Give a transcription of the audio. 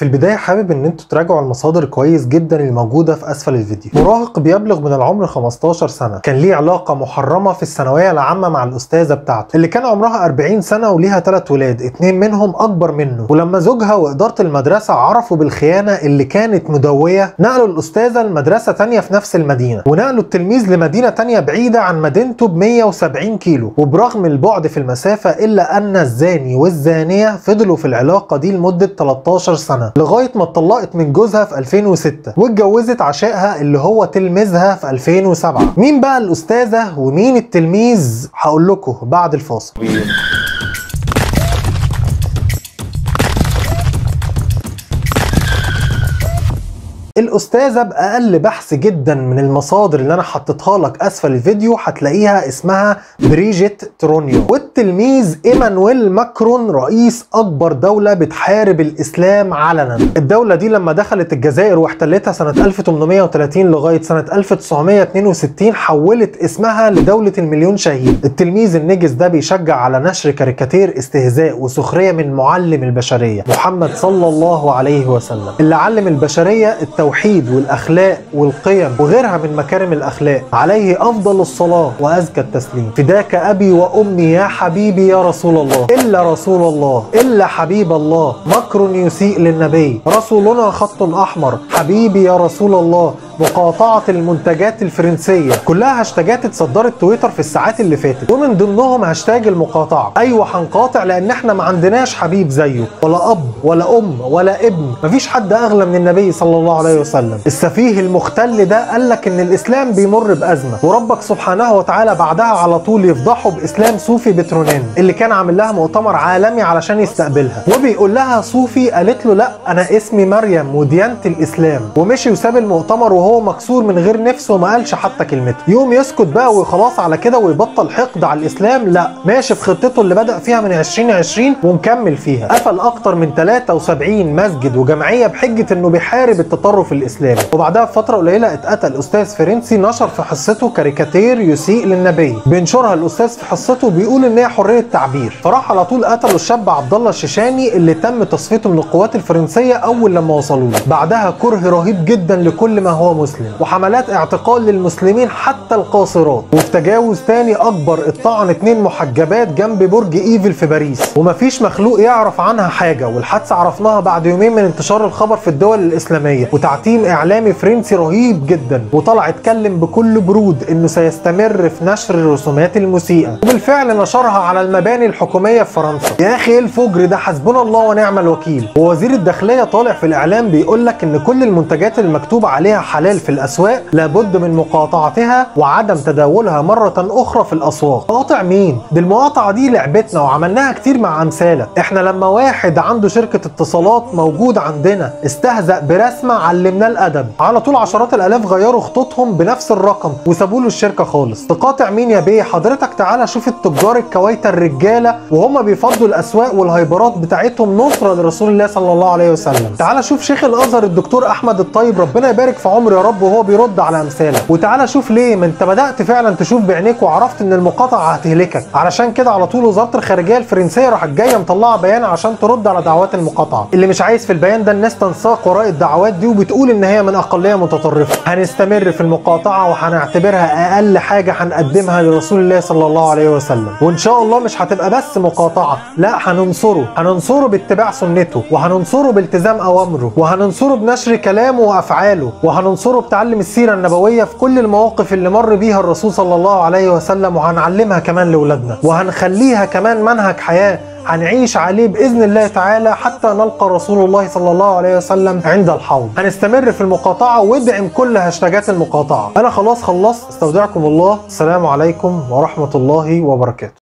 في البداية حابب ان انتوا تراجعوا المصادر كويس جدا اللي موجودة في اسفل الفيديو مراهق بيبلغ من العمر 15 سنة كان ليه علاقة محرمة في الثانوية العامة مع الأستاذة بتاعته اللي كان عمرها 40 سنة وليها ثلاث ولاد اتنين منهم أكبر منه ولما زوجها وإدارة المدرسة عرفوا بالخيانة اللي كانت مدوية نقلوا الأستاذة لمدرسة تانية في نفس المدينة ونقلوا التلميذ لمدينة تانية بعيدة عن مدينته ب 170 كيلو وبرغم البعد في المسافة إلا أن الزاني والزانية فضلوا في العلاقة دي لمدة 13 سنة لغاية ما اتطلقت من جوزها في 2006 واتجوزت عشائها اللي هو تلميذها في 2007 مين بقى الأستاذة ومين التلميذ هقول لكم بعد الفاصل الأستاذة بأقل بحث جدا من المصادر اللي أنا حطيتها لك أسفل الفيديو هتلاقيها اسمها بريجيت ترونيو والتلميذ إيمانويل ماكرون رئيس أكبر دولة بتحارب الإسلام علنا الدولة دي لما دخلت الجزائر واحتلتها سنة 1830 لغاية سنة 1962 حولت اسمها لدولة المليون شهيد التلميذ النجس ده بيشجع على نشر كاريكاتير استهزاء وسخرية من معلم البشرية محمد صلى الله عليه وسلم اللي علم البشرية التوحيد والاخلاق والقيم وغيرها من مكارم الاخلاق عليه افضل الصلاه وازكى التسليم فداك ابي وامي يا حبيبي يا رسول الله الا رسول الله الا حبيب الله مكر يسيء للنبي رسولنا خط احمر حبيبي يا رسول الله مقاطعة المنتجات الفرنسية كلها هاشتاجات اتصدرت تويتر في الساعات اللي فاتت ومن ضمنهم هاشتاج المقاطعة ايوه هنقاطع لان احنا ما عندناش حبيب زيه ولا اب ولا ام ولا ابن مفيش حد اغلى من النبي صلى الله عليه وسلم السفيه المختل ده قال لك ان الاسلام بيمر بازمه وربك سبحانه وتعالى بعدها على طول يفضحه باسلام صوفي بترونان اللي كان عامل لها مؤتمر عالمي علشان يستقبلها وبيقول لها صوفي قالت له لا انا اسمي مريم وديانتي الاسلام ومشي وساب المؤتمر وهو مكسور من غير نفسه وما قالش حتى كلمته يوم يسكت بقى وخلاص على كده ويبطل حقد على الاسلام لا ماشي في خطته اللي بدا فيها من 2020 ومكمل فيها قفل اكتر من 73 مسجد وجمعيه بحجه انه بيحارب التطرف الاسلامي وبعدها بفتره قليله اتقتل استاذ فرنسي نشر في حصته كاريكاتير يسيء للنبي بينشرها الاستاذ في حصته بيقول ان هي حريه تعبير فراح على طول قتلوا الشاب عبد الله الشيشاني اللي تم تصفيته من القوات الفرنسيه اول لما وصلوا له بعدها كره رهيب جدا لكل ما هو مسلم وحملات اعتقال للمسلمين حتى القاصرات وفي تجاوز تاني اكبر الطعن اتنين محجبات جنب برج ايفل في باريس ومفيش مخلوق يعرف عنها حاجه والحادثه عرفناها بعد يومين من انتشار الخبر في الدول الاسلاميه وتعتيم اعلامي فرنسي رهيب جدا وطلع اتكلم بكل برود انه سيستمر في نشر الرسومات المسيئه وبالفعل نشرها على المباني الحكوميه في فرنسا يا اخي ايه الفجر ده حسبنا الله ونعم الوكيل ووزير الداخليه طالع في الاعلام بيقول لك ان كل المنتجات المكتوب عليها حلال في الاسواق لابد من مقاطعتها وعدم تداولها مره اخرى في الاسواق قاطع مين دي المقاطعه دي لعبتنا وعملناها كتير مع امثالك احنا لما واحد عنده شركه اتصالات موجود عندنا استهزأ برسمه علمناه الادب على طول عشرات الالاف غيروا خطوطهم بنفس الرقم وسابوا له الشركه خالص تقاطع مين يا بيه حضرتك تعالى شوف التجار الكويت الرجاله وهم بيفضوا الاسواق والهايبرات بتاعتهم نصره لرسول الله صلى الله عليه وسلم تعالى شوف شيخ الازهر الدكتور احمد الطيب ربنا يبارك في عمره يا رب وهو بيرد على امثالك وتعالى شوف ليه ما انت بدات فعلا تشوف بعينيك وعرفت ان المقاطعه هتهلكك علشان كده على طول وزاره الخارجيه الفرنسيه راحت جايه مطلعه بيان عشان ترد على دعوات المقاطعه اللي مش عايز في البيان ده الناس تنساق وراء الدعوات دي وبتقول ان هي من اقليه متطرفه هنستمر في المقاطعه وهنعتبرها اقل حاجه هنقدمها لرسول الله صلى الله عليه وسلم وان شاء الله مش هتبقى بس مقاطعه لا هننصره هننصره باتباع سنته وهننصره بالتزام اوامره وهننصره بنشر كلامه وافعاله وهننصره بتعلم السيره النبويه في كل المواقف اللي مر بيها الرسول صلى الله عليه وسلم وهنعلمها كمان لاولادنا وهنخليها كمان منهج حياه هنعيش عليه باذن الله تعالى حتى نلقى رسول الله صلى الله عليه وسلم عند الحوض هنستمر في المقاطعه وادعم كل هاشتاجات المقاطعه انا خلاص خلصت استودعكم الله السلام عليكم ورحمه الله وبركاته